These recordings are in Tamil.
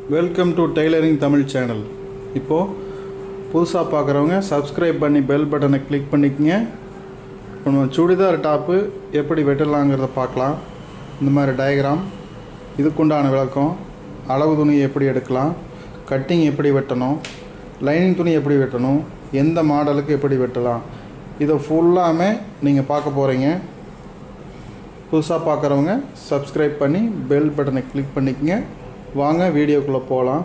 welcome to tailoring Tamil channel இப்போது புதுசாக பார்க்குறவங்க சப்ஸ்கிரைப் பண்ணி பெல் பட்டனை கிளிக் பண்ணிக்கங்க இப்போ நம்ம சுடிதார் டாப்பு எப்படி வெட்டலாங்கிறத பார்க்கலாம் இந்த மாதிரி டயக்ராம் இதுக்குண்டான விளக்கம் அளவு துணி எப்படி எடுக்கலாம் கட்டிங் எப்படி வெட்டணும் லைனிங் துணி எப்படி வெட்டணும் எந்த மாடலுக்கு எப்படி வெட்டலாம் இதை ஃபுல்லாமே நீங்கள் பார்க்க போகிறீங்க புதுசாக பார்க்குறவங்க சப்ஸ்கிரைப் பண்ணி பெல் பட்டனை கிளிக் பண்ணிக்கங்க வாங்க வீடியோக்குள்ளே போகலாம்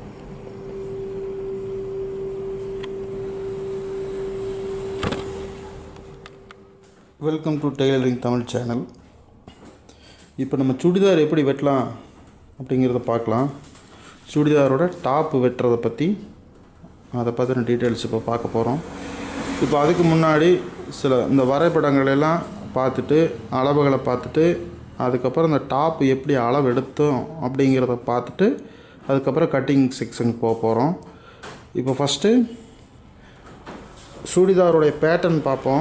welcome to tailoring Tamil channel இப்போ நம்ம சுடிதார் எப்படி வெட்டலாம் அப்படிங்கிறத பார்க்கலாம் சுடிதாரோட டாப்பு வெட்டுறதை பற்றி அதை பற்றின டீட்டெயில்ஸ் இப்போ பார்க்க போகிறோம் இப்போ அதுக்கு முன்னாடி சில இந்த வரைபடங்கள் எல்லாம் பார்த்துட்டு அளவுகளை பார்த்துட்டு அதுக்கப்புறம் இந்த டாப் எப்படி அளவு எடுத்தோம் அப்படிங்கிறத பார்த்துட்டு அதுக்கப்புறம் கட்டிங் செக்ஷனுக்கு போக போகிறோம் இப்போ ஃபஸ்ட்டு சுடிதாருடைய பேட்டர்ன் பார்ப்போம்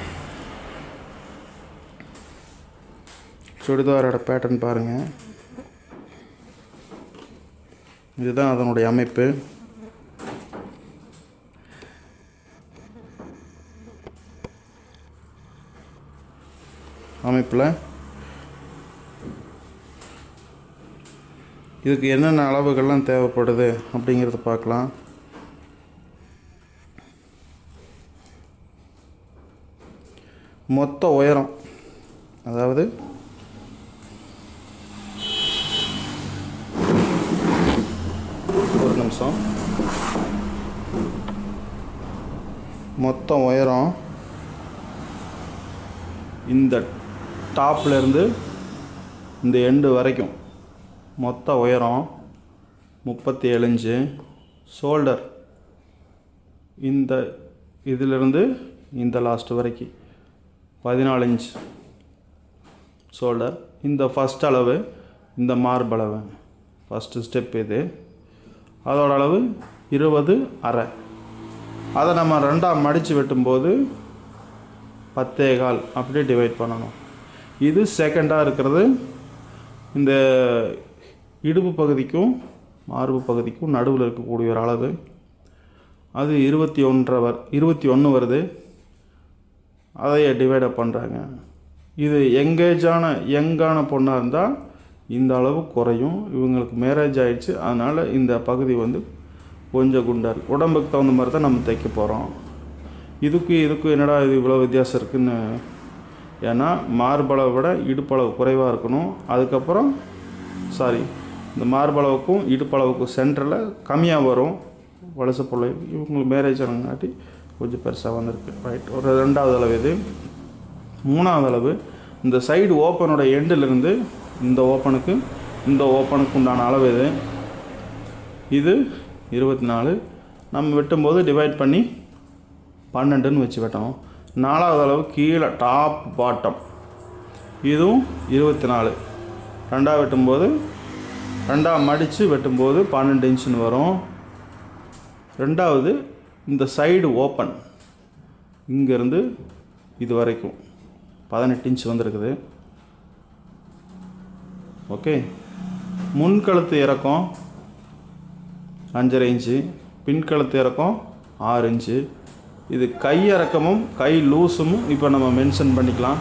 சுடிதாரோட பேட்டர்ன் பாருங்கள் இதுதான் அதனுடைய அமைப்பு அமைப்பில் இதுக்கு என்னென்ன அளவுகள்லாம் தேவைப்படுது அப்படிங்கிறத பார்க்கலாம் மொத்த உயரம் அதாவது ஒரு நிமிஷம் மொத்த உயரம் இந்த டாப்ல இருந்து இந்த எண்டு வரைக்கும் மொத்த உயரம் முப்பத்தி ஏழு இன்ச்சு ஷோல்டர் இந்த இதிலிருந்து இந்த லாஸ்ட் வரைக்கும் பதினாலு இன்ச் ஷோல்டர் இந்த ஃபஸ்ட் அளவு இந்த மார்பு அளவு ஃபஸ்ட்டு ஸ்டெப் இது அதோட அளவு இருபது அரை அதை நம்ம ரெண்டாக மடித்து வெட்டும்போது பத்தே கால் அப்படியே டிவைட் பண்ணணும் இது செகண்டாக இருக்கிறது இந்த இடுப்பு பகுதிக்கும் மார்பு பகுதிக்கும் நடுவில் இருக்கக்கூடிய ஒரு அளவு அது இருபத்தி ஒன்றரை வர் இருபத்தி ஒன்று வருது அதையே டிவைட் பண்ணுறாங்க இது எங்கேஜான யங்கான பொண்ணாக இருந்தால் இந்த அளவு குறையும் இவங்களுக்கு மேரேஜ் ஆயிடுச்சு அதனால் இந்த பகுதி வந்து கொஞ்சம் குண்டாக இருக்குது உடம்புக்கு தகுந்த மாதிரி தான் நம்ம தைக்க போகிறோம் இதுக்கு இதுக்கும் என்னடா இது இவ்வளோ வித்தியாசம் இருக்குன்னு ஏன்னா மார்பளவை விட இடுப்பளவு குறைவாக இருக்கணும் அதுக்கப்புறம் சாரி இந்த மார்பளவுக்கும் இடுப்பளவுக்கும் சென்டரில் கம்மியாக வரும் வலச பிள்ளை இவங்களுக்கு மேரேஜ் ஆனங்காட்டி கொஞ்சம் பெருசாக வந்திருக்கு ரைட் ஒரு ரெண்டாவது அளவு இது மூணாவது அளவு இந்த சைடு ஓப்பனோட எண்டிலிருந்து இந்த ஓப்பனுக்கு இந்த ஓப்பனுக்கு உண்டான அளவு இது இது இருபத்தி நாலு நம்ம வெட்டும்போது டிவைட் பண்ணி பன்னெண்டுன்னு வச்சு வெட்டணும் நாலாவது அளவு கீழே டாப் பாட்டம் இதுவும் இருபத்தி நாலு ரெண்டாக வெட்டும்போது ரெண்டாக மடித்து வெட்டும்போது பன்னெண்டு இன்ச்சுன்னு வரும் ரெண்டாவது இந்த சைடு ஓப்பன் இங்கேருந்து இது வரைக்கும் பதினெட்டு இன்ச் வந்திருக்குது ஓகே முன்கழுத்து இறக்கம் அஞ்சரை இன்ச்சு பின்கழுத்து இறக்கம் ஆறு இன்ச்சு இது கை இறக்கமும் கை லூஸும் இப்போ நம்ம மென்ஷன் பண்ணிக்கலாம்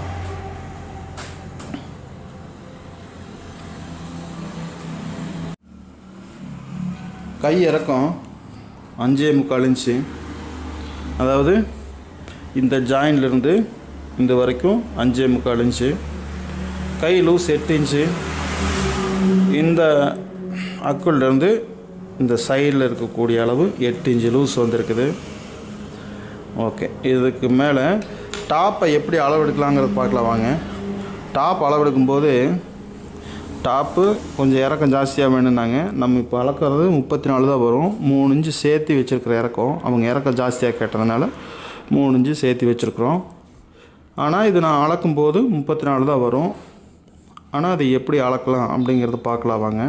கை இறக்கம் அஞ்சே முக்கால் இன்ச்சு அதாவது இந்த ஜாயின்லேருந்து இந்த வரைக்கும் அஞ்சே முக்கால் இன்ச்சு கை லூஸ் எட்டு இன்ச்சு இந்த அக்குள்லேருந்து இந்த சைடில் இருக்கக்கூடிய அளவு எட்டு இன்ச்சு லூஸ் வந்திருக்குது ஓகே இதுக்கு மேலே டாப்பை எப்படி அளவெடுக்கலாங்கிறத பார்க்கலாம் வாங்க டாப் அளவெடுக்கும்போது டாப்பு கொஞ்சம் இறக்கம் ஜாஸ்தியாக வேணும்னாங்க நம்ம இப்போ அளக்கிறது முப்பத்தி நாலு தான் வரும் மூணு இன்ச்சு சேர்த்து வச்சுருக்கிற இறக்கம் அவங்க இறக்கம் ஜாஸ்தியாக கேட்டதுனால மூணு இன்ச்சு சேர்த்து வச்சுருக்குறோம் ஆனால் இது நான் அளக்கும்போது முப்பத்தி நாலு தான் வரும் ஆனால் அதை எப்படி அளக்கலாம் அப்படிங்கிறத பார்க்கலாம் வாங்க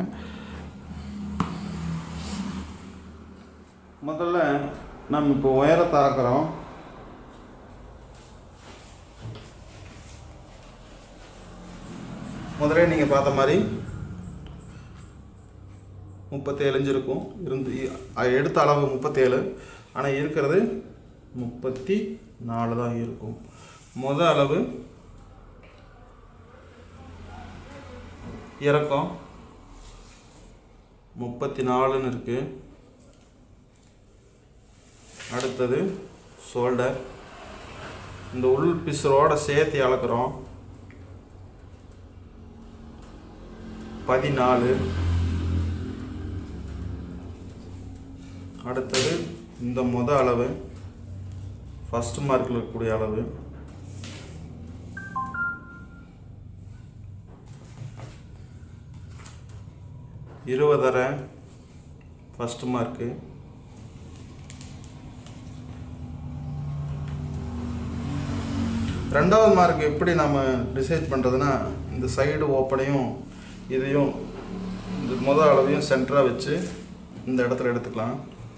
முதல்ல நம்ம இப்போ உயரத்தை அளக்கிறோம் முதல்ல நீங்கள் பார்த்த மாதிரி முப்பத்தேழு இன்ச்சு இருக்கும் இருந்து அ- எடுத்த அளவு முப்பத்தேழு ஆனால் இருக்கிறது முப்பத்தி நாலு தான் இருக்கும் முத அளவு இறக்கம் முப்பத்தி நாலுன்னு இருக்கு அடுத்தது ஷோல்டர் இந்த உள் பிசுரோட சேர்த்து அளக்குறோம் பதினாலு அடுத்தது இந்த முத அளவு ஃபர்ஸ்ட் மார்க்கில் இருக்கக்கூடிய அளவு இருபதரை ஃபர்ஸ்ட் மார்க்கு ரெண்டாவது மார்க் எப்படி நம்ம டிசைட் பண்ணுறதுன்னா இந்த சைடு ஓப்பனையும் இதையும் இந்த முதல் அளவையும் சென்டராக வச்சு இந்த இடத்துல எடுத்துக்கலாம்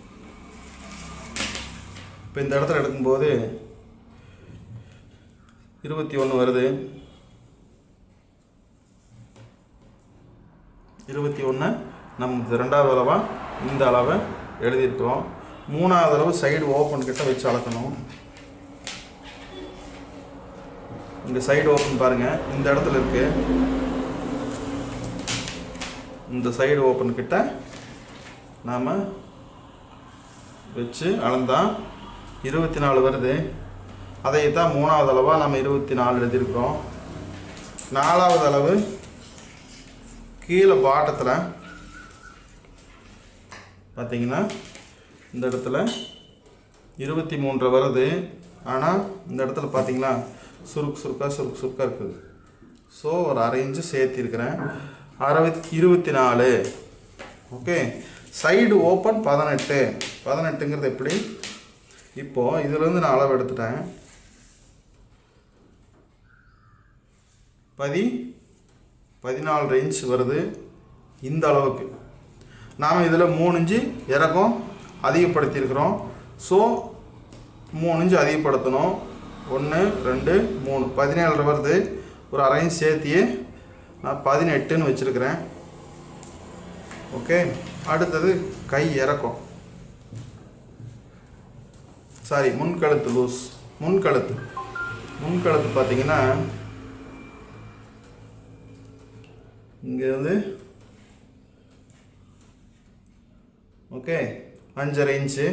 இப்போ இந்த இடத்துல எடுக்கும்போது இருபத்தி ஒன்று வருது இருபத்தி ஒன்று நம்ம இந்த ரெண்டாவது அளவாக இந்த அளவை எழுதியிருக்கிறோம் மூணாவது அளவு சைடு ஓப்பன் கிட்ட வச்சு அளக்கணும் இந்த சைடு ஓப்பன் பாருங்க இந்த இடத்துல இருக்கு இந்த சைடு ஓப்பன் கிட்ட நாம் வச்சு அளந்தா இருபத்தி நாலு வருது அதை தான் மூணாவது அளவாக நம்ம இருபத்தி நாலு எழுதியிருக்கிறோம் நாலாவது அளவு கீழே பாட்டத்தில் பார்த்தீங்கன்னா இந்த இடத்துல இருபத்தி மூன்று வருது ஆனால் இந்த இடத்துல பார்த்தீங்களா சுருக்கு சுருக்கா சுருக்கு சுருக்கா இருக்குது ஸோ ஒரு அரை இன்ச்சு சேர்த்திருக்கிறேன் அறுபத்தி இருபத்தி நாலு ஓகே சைடு ஓப்பன் பதினெட்டு பதினெட்டுங்கிறது எப்படி இப்போது இதுலேருந்து நான் அளவு எடுத்துட்டேன் பதி பதினாலு இன்ச் வருது இந்த அளவுக்கு நாம் இதில் மூணு இன்ச்சு இறக்கம் அதிகப்படுத்தியிருக்கிறோம் ஸோ மூணு இன்ச்சு அதிகப்படுத்தணும் ஒன்று ரெண்டு மூணு பதினேழு வருது ஒரு அரை இன்ச் சேர்த்தியே நான் பதினெட்டுன்னு வச்சுருக்கிறேன் ஓகே அடுத்தது கை இறக்கம் சாரி முன்கழுத்து லூஸ் முன்கழுத்து முன்கழுத்து பார்த்தீங்கன்னா இங்கே வந்து ஓகே அஞ்சரை இன்ச்சு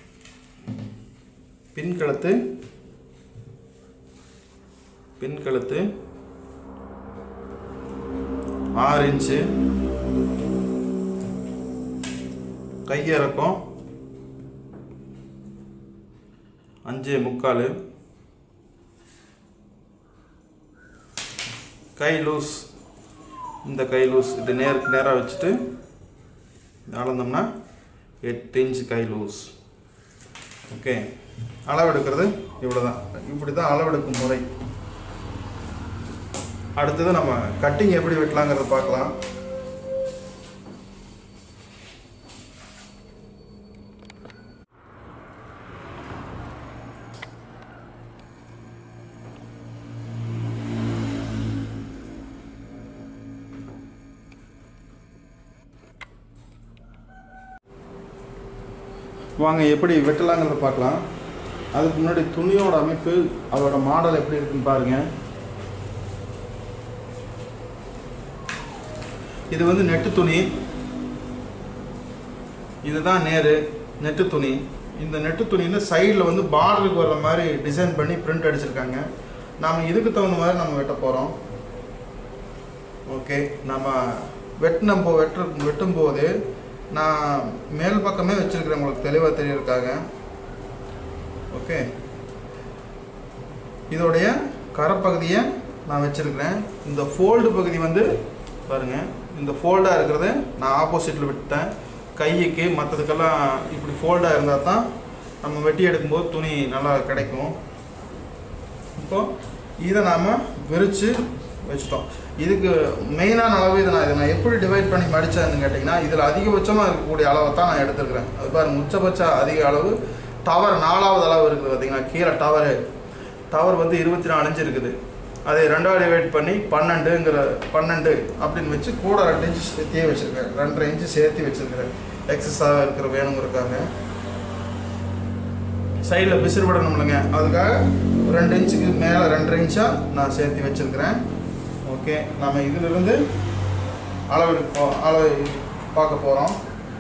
பின்கழுத்து பின்கழுத்து ஆறு இன்ச்சு கையிறக்கம் அஞ்சே முக்கால் கை லூஸ் இந்த கை லூஸ் இது நேருக்கு நேராக வச்சுட்டு அளந்தோம்னா எட்டு இன்ச் கை லூஸ் ஓகே அளவெடுக்கிறது இவ்வளோ தான் இப்படி தான் அளவெடுக்கும் முறை அடுத்தது நம்ம கட்டிங் எப்படி வெட்டலாங்கிறத பார்க்கலாம் வாங்க எப்படி வெட்டலாங்கிறத பார்க்கலாம் அதுக்கு முன்னாடி துணியோட அமைப்பு அதோட மாடல் எப்படி இருக்குன்னு பாருங்க இது வந்து நெட்டு துணி இதுதான் நேரு நெட்டு துணி இந்த நெட்டு துணியில் சைடில் வந்து பார்டருக்கு வர்ற மாதிரி டிசைன் பண்ணி பிரிண்ட் அடிச்சிருக்காங்க நாம் இதுக்கு தகுந்த மாதிரி நம்ம வெட்ட போகிறோம் ஓகே நம்ம வெட்டின போ வெட்டு வெட்டும்போது நான் மேல் பக்கமே வச்சுருக்கிறேன் உங்களுக்கு தெளிவாக தெரியறதுக்காக ஓகே இதோடைய கரப்பகுதியை நான் வச்சுருக்கிறேன் இந்த ஃபோல்டு பகுதி வந்து பாருங்கள் இந்த ஃபோல்டாக இருக்கிறத நான் ஆப்போசிட்டில் விட்டேன் கைக்கு மற்றதுக்கெல்லாம் இப்படி ஃபோல்டாக இருந்தால் தான் நம்ம வெட்டி எடுக்கும்போது துணி நல்லா கிடைக்கும் இப்போ இதை நாம் விரித்து வச்சுட்டோம் இதுக்கு மெயினான அளவு இதை நான் இதை நான் எப்படி டிவைட் பண்ணி மடித்தேன்னு கேட்டிங்கன்னா இதில் அதிகபட்சமாக இருக்கக்கூடிய அளவை தான் நான் எடுத்துருக்கிறேன் அது பாருங்க உச்சபட்ச அதிக அளவு டவர் நாலாவது அளவு இருக்குது பார்த்தீங்கன்னா கீழே டவரு டவர் வந்து இருபத்தி நாலு இன்ச்சு இருக்குது அதை ரெண்டாவது டிவைட் பண்ணி பன்னெண்டுங்கிற பன்னெண்டு அப்படின்னு வச்சு கூட ரெண்டு இன்ச்சு சேர்த்தியே வச்சுருக்கேன் ரெண்டரை இன்ச்சு சேர்த்து வச்சுருக்கிறேன் எக்ஸஸாக இருக்கிற வேணுங்கிறதுக்காக சைடில் பிசிறு விடணும்லங்க அதுக்காக ரெண்டு இன்ச்சுக்கு மேலே ரெண்டரை இன்ச்சாக நான் சேர்த்து வச்சுருக்கிறேன் ஓகே நம்ம இதிலிருந்து அளவு போ- அளவு பார்க்க போகிறோம்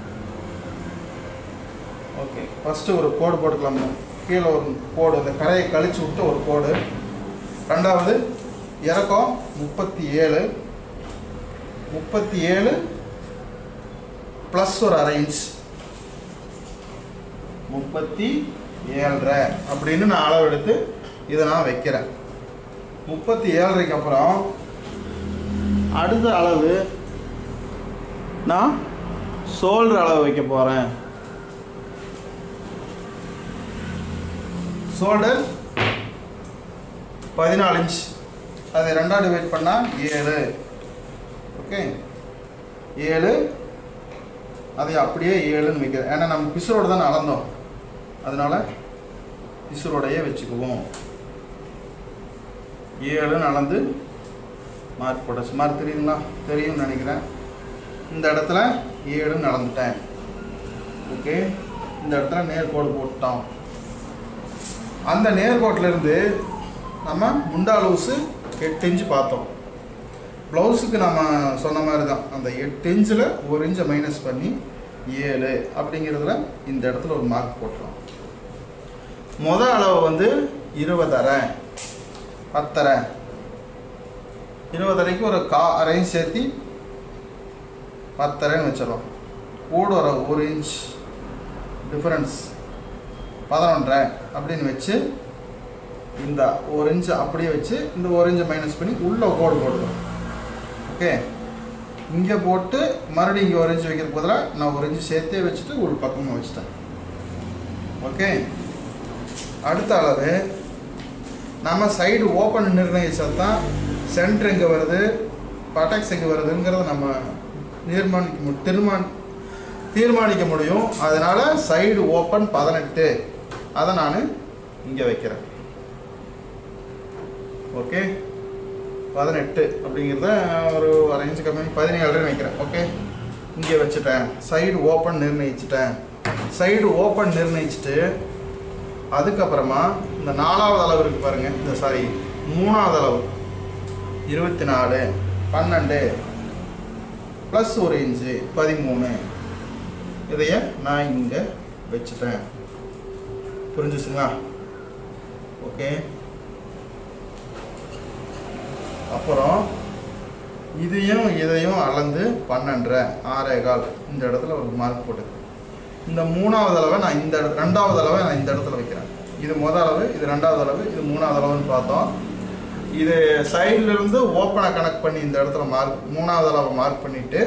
ஓகே ஃபஸ்ட்டு ஒரு கோடு போட்டுக்கலாம் கீழே ஒரு கோடு அந்த கரையை கழிச்சு விட்டு ஒரு கோடு ரெண்டாவது இறக்கம் முப்பத்தி ஏழு முப்பத்தி ஏழு ப்ளஸ் ஒரு அரை இன்ச் முப்பத்தி ஏழரை அப்படின்னு நான் அளவு எடுத்து இதை நான் வைக்கிறேன் முப்பத்தி ஏழரைக்கு அப்புறம் அடுத்த அளவு நான் ஷோல்டர் அளவு வைக்க போகிறேன் ஷோல்டர் பதினாலு இன்ச் அதை ரெண்டாவது டிவைட் பண்ணால் ஏழு ஓகே ஏழு அதை அப்படியே ஏழுன்னு வைக்கிறேன் ஏன்னா நம்ம பிசுரோடு தானே அளந்தோம் அதனால பிசுரோடையே வச்சுக்குவோம் ஏழுன்னு அளந்து மார்க் போட்டாச்சு மார்க் தெரியுங்களா தெரியும்னு நினைக்கிறேன் இந்த இடத்துல ஏழுன்னு அளந்துட்டேன் ஓகே இந்த இடத்துல நேர்கோடு போட்டோம் அந்த நேர்கோட்டில் இருந்து நம்ம முண்டா லூஸு எட்டு இன்ச்சு பார்த்தோம் ப்ளவுஸுக்கு நம்ம சொன்ன மாதிரி தான் அந்த எட்டு இன்ச்சில் ஒரு இன்ச்சை மைனஸ் பண்ணி ஏழு அப்படிங்கிறதுல இந்த இடத்துல ஒரு மார்க் போட்டுரும் முத அளவு வந்து இருபதரை பத்தரை இருபதரைக்கு ஒரு கா அரையும் சேர்த்தி பத்தரைன்னு வச்சிடறோம் கூட ஒரு ஒரு இன்ச் டிஃபரன்ஸ் பதினொன்றரை அப்படின்னு வச்சு இந்த ஒரு இன்ச் அப்படியே வச்சு இந்த ஒரு இன்ச்சை மைனஸ் பண்ணி உள்ளே கோடு போடுறோம் ஓகே இங்கே போட்டு மறுபடியும் இங்கே ஒரு இன்ச் வைக்கிற பதிலாக நான் ஒரு இன்ச் சேர்த்தே வச்சுட்டு உள் பக்கமாக வச்சுட்டேன் ஓகே அடுத்த அளவு நம்ம சைடு ஓப்பன் நிர்ணயிச்சா தான் சென்டர் எங்கே வருது பட்டாக்ஸ் எங்கே வருதுங்கிறத நம்ம நிர்மாணிக்க மு தீர்மான் தீர்மானிக்க முடியும் அதனால் சைடு ஓப்பன் பதினெட்டு அதை நான் இங்கே வைக்கிறேன் ஓகே பதினெட்டு அப்படிங்கிறத ஒரு அரை இன்ச்சு கம்மி பதினேழு வைக்கிறேன் ஓகே இங்கே வச்சுட்டேன் சைடு ஓப்பன் நிர்ணயிச்சிட்டேன் சைடு ஓப்பன் நிர்ணயிச்சிட்டு அதுக்கப்புறமா இந்த நாலாவது அளவு இருக்கு பாருங்க இந்த சாரி மூணாவது அளவு இருபத்தி நாலு பன்னெண்டு ப்ளஸ் ஒரு இன்ச்சு பதிமூணு இதைய நான் இங்கே வச்சுட்டேன் புரிஞ்சுச்சுங்களா ஓகே அப்புறம் இதையும் இதையும் அளந்து பன்னெண்டரை ஆறே கால் இந்த இடத்துல ஒரு மார்க் போட்டு இந்த மூணாவது அளவை நான் இந்த இட- ரெண்டாவது அளவை நான் இந்த இடத்துல வைக்கிறேன் இது முத அளவு இது ரெண்டாவது அளவு இது மூணாவது அளவுன்னு பார்த்தோம் இது சைடுல இருந்து ஓப்பனை கனெக்ட் பண்ணி இந்த இடத்துல மார்க் மூணாவது அளவை மார்க் பண்ணிட்டு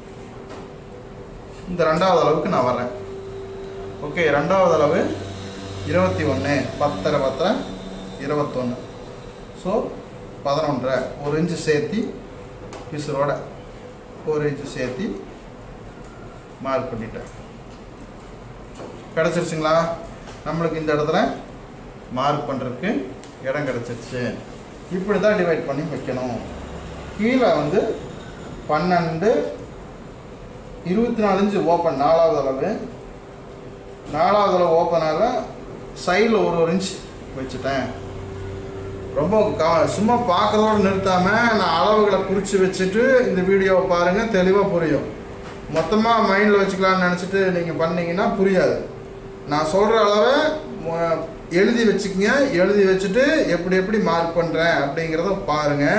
இந்த ரெண்டாவது அளவுக்கு நான் வரேன் ஓகே ரெண்டாவது அளவு இருபத்தி ஒன்று பத்தரை பத்தரை இருபத்தொன்று ஸோ பதினொன்றரை ஒரு இன்ச்சு சேர்த்தி பிசுரோட ஒரு இன்ச்சு சேர்த்தி மார்க் பண்ணிட்டேன் கிடச்சிருச்சுங்களா நம்மளுக்கு இந்த இடத்துல மார்க் பண்ணுறதுக்கு இடம் கிடச்சிருச்சு இப்படி தான் டிவைட் பண்ணி வைக்கணும் கீழே வந்து பன்னெண்டு இருபத்தி நாலு இன்ச்சு ஓப்பன் நாலாவது அளவு நாலாவது அளவு ஓப்பனாக சைடில் ஒரு ஒரு இன்ச் வச்சுட்டேன் ரொம்ப கா சும்மா பார்க்குறதோடு நிறுத்தாமல் நான் அளவுகளை குறித்து வச்சுட்டு இந்த வீடியோவை பாருங்கள் தெளிவாக புரியும் மொத்தமாக மைண்டில் வச்சுக்கலாம்னு நினச்சிட்டு நீங்கள் பண்ணீங்கன்னா புரியாது நான் சொல்கிற அளவை மொ- எழுதி வச்சுக்கங்க எழுதி வச்சுட்டு எப்படி எப்படி மார்க் பண்ணுறேன் அப்படிங்கிறத பாருங்கள்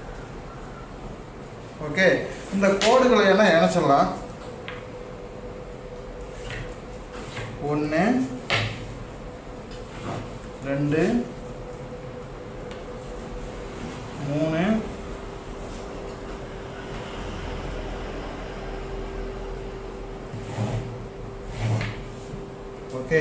ஓகே இந்த கோடுகளை எல்லாம் இணைச்சிடலாம் ஒன்று ரெண்டு மூணு ஓகே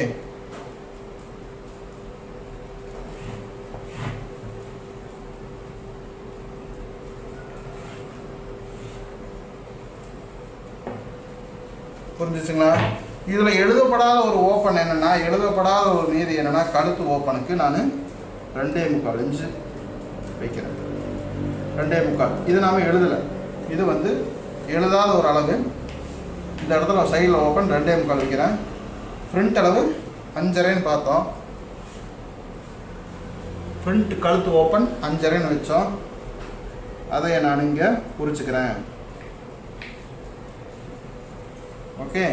புரிஞ்சுச்சுங்களா இதில் எழுதப்படாத ஒரு ஓப்பன் என்னன்னா எழுதப்படாத ஒரு நீதி என்னன்னா கழுத்து ஓப்பனுக்கு நான் ரெண்டே முக்கால் இன்ச்சு வைக்கிறேன் ரெண்டே முக்கால் இது நாம் எழுதலை இது வந்து எழுதாத ஒரு அளவு இந்த இடத்துல சைடில் ஓப்பன் ரெண்டே முக்கால் வைக்கிறேன் ஃப்ரண்ட் அளவு அஞ்சரைன்னு பார்த்தோம் ஃப்ரண்ட் கழுத்து ஓப்பன் அஞ்சரைன்னு வச்சோம் அதை நான் இங்கே குறிச்சுக்கிறேன் ஓகே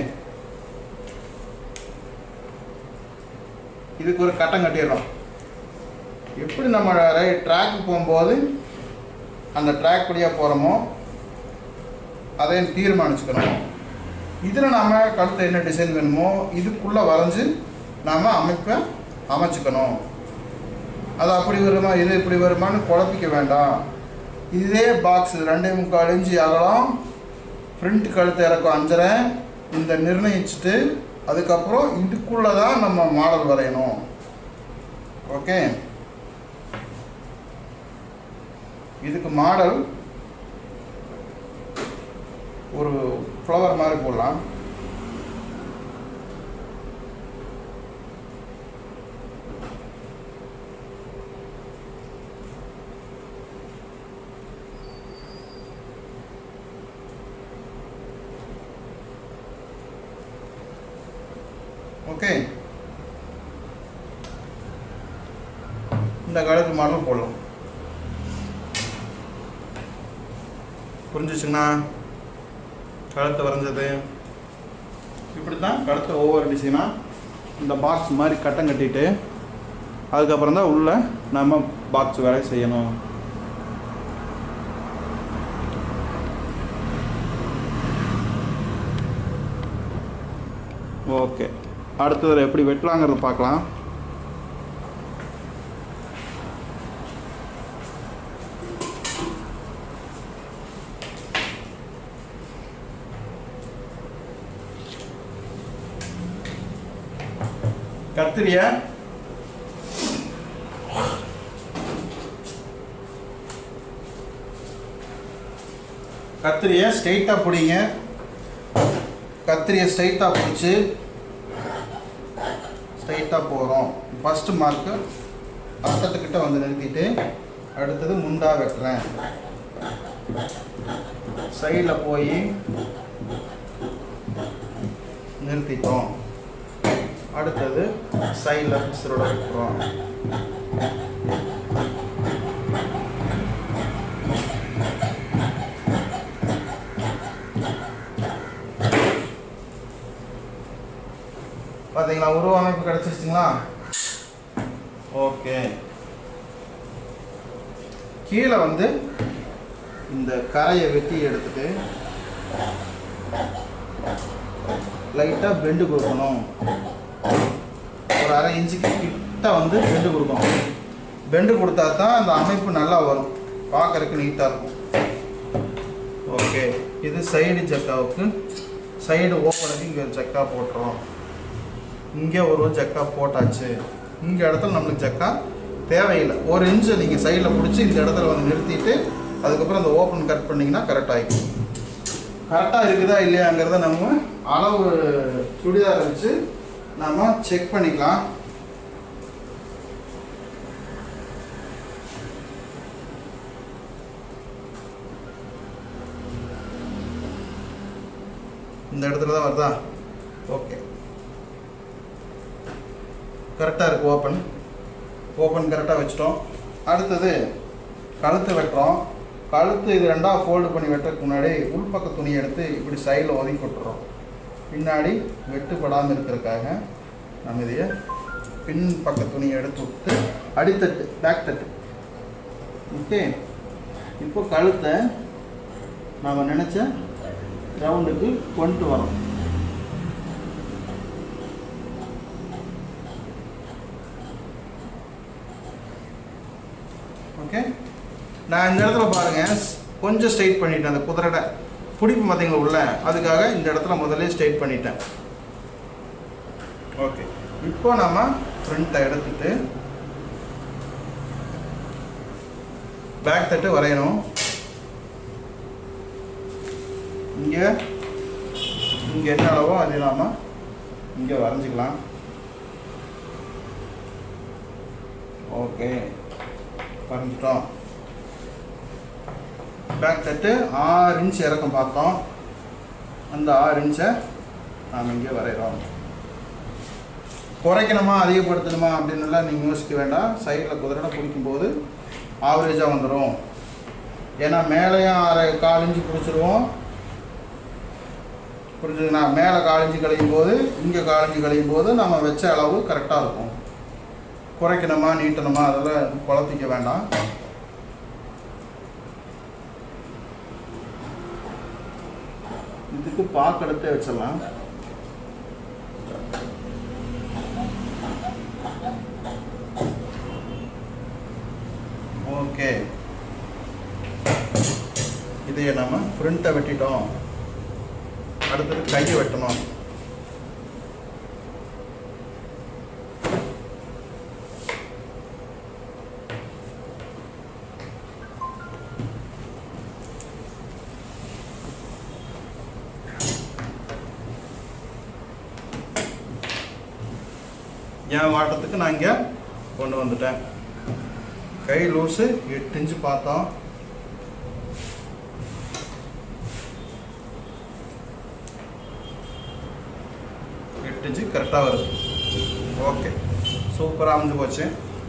இதுக்கு ஒரு கட்டம் கட்டிடுறோம் எப்படி நம்ம ட்ராக் போகும்போது அந்த ட்ராக் வழியாக போகிறோமோ அதையும் தீர்மானிச்சுக்கணும் இதில் நாம் கழுத்து என்ன டிசைன் வேணுமோ இதுக்குள்ளே வரைஞ்சி நாம் அமைப்பை அமைச்சுக்கணும் அது அப்படி வருமா இது இப்படி வருமான்னு குழப்பிக்க வேண்டாம் இதே பாக்ஸ் ரெண்டே முக்கால் இன்ச்சு அகலம் ஃப்ரண்ட் கழுத்து இறக்கம் அஞ்சரை இந்த நிர்ணயிச்சுட்டு அதுக்கப்புறம் இதுக்குள்ளே தான் நம்ம மாடல் வரையணும் ஓகே இதுக்கு மாடல் ஒரு ஃப்ளவர் மாதிரி போடலாம் ஓகே இந்த கழுத்து மாடல் போடலாம் புரிஞ்சிச்சுங்களா கழுத்தை வரைஞ்சது இப்படி தான் கழுத்தை ஒவ்வொரு டிசைனாக இந்த பாக்ஸ் மாதிரி கட்டம் கட்டிட்டு அதுக்கப்புறம் தான் உள்ள நம்ம பாக்ஸ் வேலை செய்யணும் ஓகே அடுத்ததில் எப்படி வெட்டலாங்கிறத பார்க்கலாம் கத்திரிய கத்திரிய ஸ்ட்ரைட்டாக பிடிங்க கத்திரியை ஸ்ட்ரைட்டாக பிடிச்சி ஸ்ட்ரைட்டாக போகிறோம் ஃபஸ்ட்டு மார்க்கு அத்தத்துக்கிட்ட வந்து நிறுத்திட்டு அடுத்தது முண்டா வெட்டுறேன் சைடில் போய் நிறுத்திட்டோம் அடுத்தது சைடில் பிக்சரோட வைக்கிறோம் பார்த்தீங்களா உருவமைப்பு கிடச்சிருச்சுங்களா ஓகே கீழே வந்து இந்த கரையை வெட்டி எடுத்துட்டு லைட்டாக பெண்டு கொடுக்கணும் ஒரு அரை இன்ச்சுக்கு கிட்ட வந்து பெண்டு கொடுக்கணும் பெண்டு கொடுத்தா தான் அந்த அமைப்பு நல்லா வரும் பார்க்கறதுக்கு நீட்டாக இருக்கும் ஓகே இது சைடு ஜக்காவுக்கு சைடு ஓப்பனுக்கு இங்கே ஜக்கா போட்டுறோம் இங்கே ஒரு ஜக்கா போட்டாச்சு இங்கே இடத்துல நம்மளுக்கு ஜக்கா தேவையில்லை ஒரு இன்ச்சு நீங்கள் சைடில் பிடிச்சி இந்த இடத்துல வந்து நிறுத்திட்டு அதுக்கப்புறம் அந்த ஓப்பன் கட் பண்ணிங்கன்னா கரெக்டாகிக்கும் கரெக்டாக இருக்குதா இல்லையாங்கிறத நம்ம அளவு சுடிதாரை வச்சு நம்ம செக் பண்ணிக்கலாம் இந்த இடத்துல தான் வருதா ஓகே கரெக்டாக இருக்குது ஓப்பன் ஓப்பன் கரெக்டாக வச்சிட்டோம் அடுத்தது கழுத்து வெட்டுறோம் கழுத்து இது ரெண்டாக ஃபோல்டு பண்ணி வெட்டுறதுக்கு முன்னாடி உள்பக்க துணி எடுத்து இப்படி சைடில் ஒதுக்கி விட்டுறோம் பின்னாடி வெட்டுப்படாமல் இருக்கிறதுக்காக நம்ம இதைய பின் பக்க துணியை எடுத்து விட்டு அடித்தட்டு பேக் தட்டு ஓகே இப்போ கழுத்தை நாம் நினச்ச ரவுண்டுக்கு கொண்டு வரோம் ஓகே நான் இந்த இடத்துல பாருங்க கொஞ்சம் ஸ்ட்ரைட் பண்ணிட்டேன் அந்த குதிரைட பிடிப்பு பார்த்தீங்களா உள்ள அதுக்காக இந்த இடத்துல முதல்ல ஸ்ட்ரைட் பண்ணிட்டேன் ஓகே இப்போ நம்ம ஃப்ரண்ட்டை எடுத்துட்டு பேக் தட்டு வரையணும் இங்கே இங்கே என்ன அளவோ அது நாம இங்கே வரைஞ்சிக்கலாம் ஓகே வரைஞ்சிட்டோம் பேக் தட்டு ஆறு இன்ச் இறக்கம் பார்த்தோம் அந்த ஆறு இன்ச்சை நாம் இங்கே வரைகிறோம் குறைக்கணுமா அதிகப்படுத்தணுமா அப்படின்னுலாம் நீங்கள் யோசிக்க வேண்டாம் சைடில் குதிரை பிடிக்கும்போது ஆவரேஜாக வந்துடும் ஏன்னா மேலேயும் அரை கால் இன்ச்சு பிடிச்சிருவோம் புரிஞ்சுதுண்ணா மேலே காலஞ்சி கழியும் போது இங்கே காலஞ்சி கழியும் போது நம்ம வச்ச அளவு கரெக்டாக இருக்கும் குறைக்கணுமா நீட்டணுமா அதெல்லாம் குழப்பிக்க வேண்டாம் இதுக்கு பாக்கெடுத்தே வச்சிடலாம் ஓகே இதையே நம்ம பிரிண்ட்டை வெட்டிட்டோம் அடுத்தது கையை வெட்டணும் என் வாட்டத்துக்கு நான் இங்கே கொண்டு வந்துட்டேன் கை லூஸு எட்டு இன்ச்சு பார்த்தோம் எட்டு இன்ச்சு கரெக்டாக வருது ஓகே சூப்பராக அமைஞ்சு போச்சு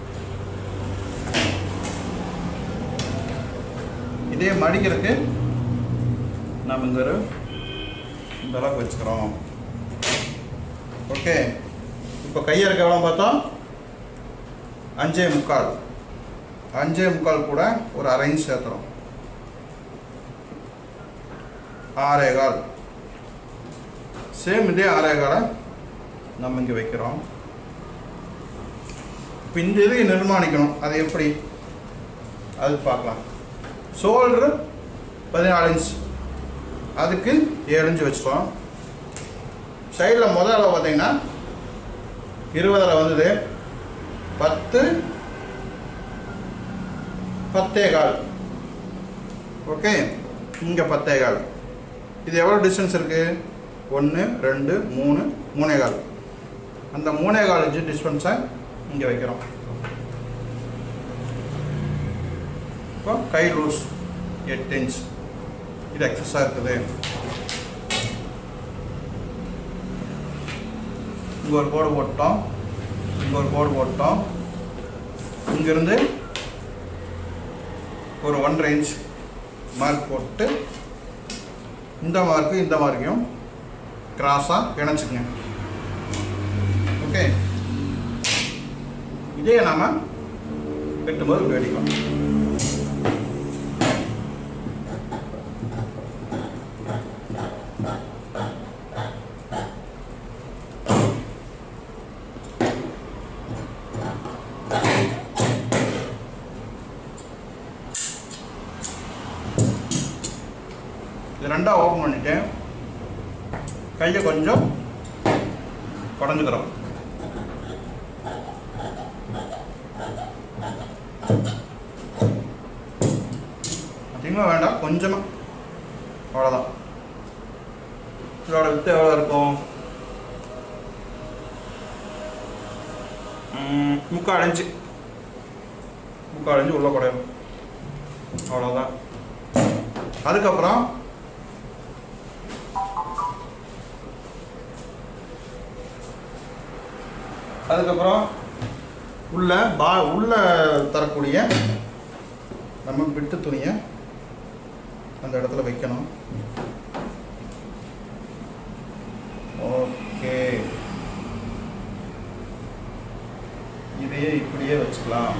இதே மடிக்கிறதுக்கு நம்ம இந்த ஒரு இந்த அளவுக்கு வச்சுக்கிறோம் ஓகே இப்போ கையறுக்க எவ்வளோ பார்த்தோம் அஞ்சே முக்கால் அஞ்சே முக்கால் கூட ஒரு அரை இன்ச் சேர்த்துறோம் ஆறே கால் சேம் இதே ஆறே காலை நம்ம இங்கே வைக்கிறோம் இப்போ இந்த இதை நிர்மாணிக்கணும் அது எப்படி அது பார்க்கலாம் ஷோல்டர் பதினாலு இன்ச் அதுக்கு ஏழு இன்ச் வச்சுட்டோம் சைடில் முதல் அளவு பார்த்தீங்கன்னா இருபதில் வந்தது பத்து பத்தே கால் ஓகே இங்கே பத்தே கால் இது எவ்வளோ டிஸ்டன்ஸ் இருக்குது ஒன்று ரெண்டு மூணு மூணே கால் அந்த மூணே கால் இன்ச்சு டிஸ்டன்ஸை இங்கே வைக்கிறோம் இப்போ கை லூஸ் எட்டு இன்ச் இது எக்ஸஸாக இருக்குது இங்கே ஒரு கோடு போட்டோம் இங்கே ஒரு கோடு போட்டோம் இங்கேருந்து ஒரு ஒன்றரை இன்ச் மார்க் போட்டு இந்த மார்க்கு இந்த மார்க்கையும் கிராஸாக இணைச்சிக்கங்க ஓகே இதே நாம வெட்டும்போது வெடிக்கும் இது ரெண்டா ஓப்பன் பண்ணிட்டு கையை கொஞ்சம் குடஞ்சுக்கிறோம் அதிகமாக வேண்டாம் கொஞ்சமாக அவ்வளோதான் இதோட வித்து எவ்வளோ இருக்கும் ம், முக்கால் இன்ச்சு முக்கால் இன்ச்சு உள்ள குடையும் அவ்வளோதான் அதுக்கப்புறம் அதுக்கப்புறம் உள்ள பா உள்ள தரக்கூடிய நம்ம விட்டு துணியை அந்த இடத்துல வைக்கணும் ஓகே இதையே இப்படியே வச்சுக்கலாம்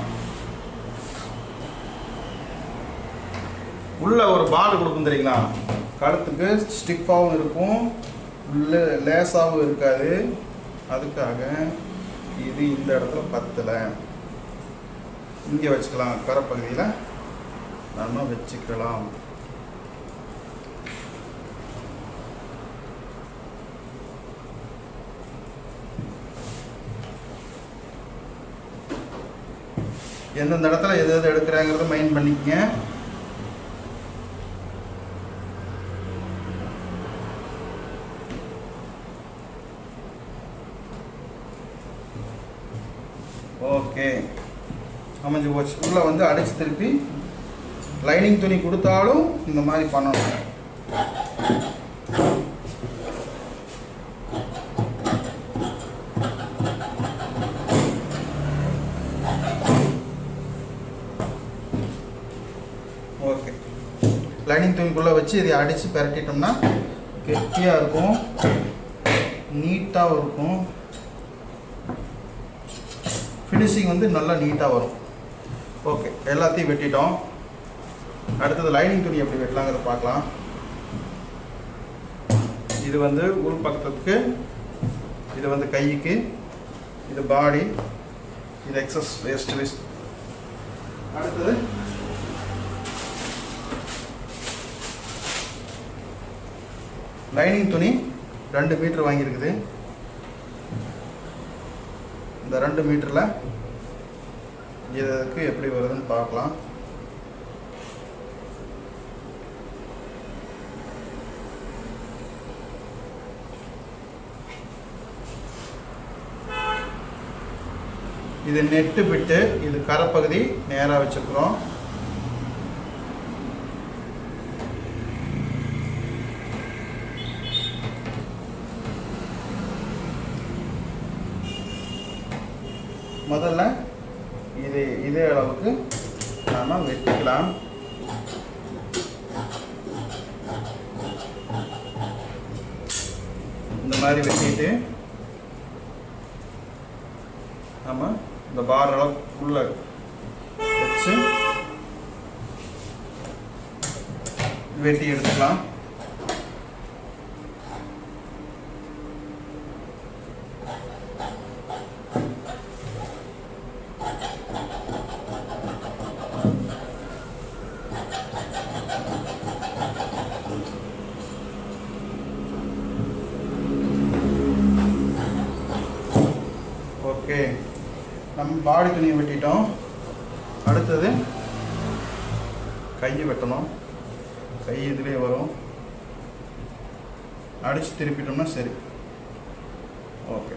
உள்ள ஒரு பால் கொடுக்கும் தெரியுங்களா கழுத்துக்கு ஸ்டிஃபாகவும் இருக்கும் உள்ள லேசாகவும் இருக்காது அதுக்காக இது இந்த இடத்துல பத்தலை இங்கே வச்சுக்கலாம் கரப்பகுதியில் நம்ம வச்சுக்கலாம் எந்தெந்த இடத்துல எது எது எடுக்கிறாங்கிறத மைண்ட் பண்ணிக்கங்க ஓகே அமைஞ்சு போச்சு உள்ள வந்து அடிச்சு திருப்பி லைனிங் துணி கொடுத்தாலும் இந்த மாதிரி பண்ணணும் ஓகே லைனிங் துணிக்குள்ளே வச்சு இதை அடித்து பிரட்டிட்டோம்னா கெட்டியாக இருக்கும் நீட்டாகவும் இருக்கும் ஃபினிஷிங் வந்து நல்லா நீட்டாக வரும் ஓகே எல்லாத்தையும் வெட்டிட்டோம் அடுத்தது லைனிங் துணி எப்படி வெட்டலாங்கிறத பார்க்கலாம் இது வந்து உள் பக்கத்துக்கு இது வந்து கைக்கு இது பாடி இது எக்ஸஸ் வேஸ்ட் வேஸ்ட் அடுத்தது லைனிங் துணி ரெண்டு மீட்டர் வாங்கியிருக்குது இந்த ரெண்டு மீட்டரில் இதுக்கு எப்படி வருதுன்னு பார்க்கலாம் இது நெட்டு பிட்டு இது கரைப்பகுதி நேராக வச்சுருக்குறோம் முதல்ல இது இதே அளவுக்கு நாம் வெட்டிக்கலாம் இந்த மாதிரி வெட்டிட்டு நம்ம இந்த பார் அளவுக்கு உள்ள வச்சு வெட்டி எடுத்துக்கலாம் ஓகே நம்ம பாடி துணியை வெட்டிட்டோம் அடுத்தது கையை வெட்டணும் கை இதுலேயே வரும் அடித்து திருப்பிட்டோம்னா சரி ஓகே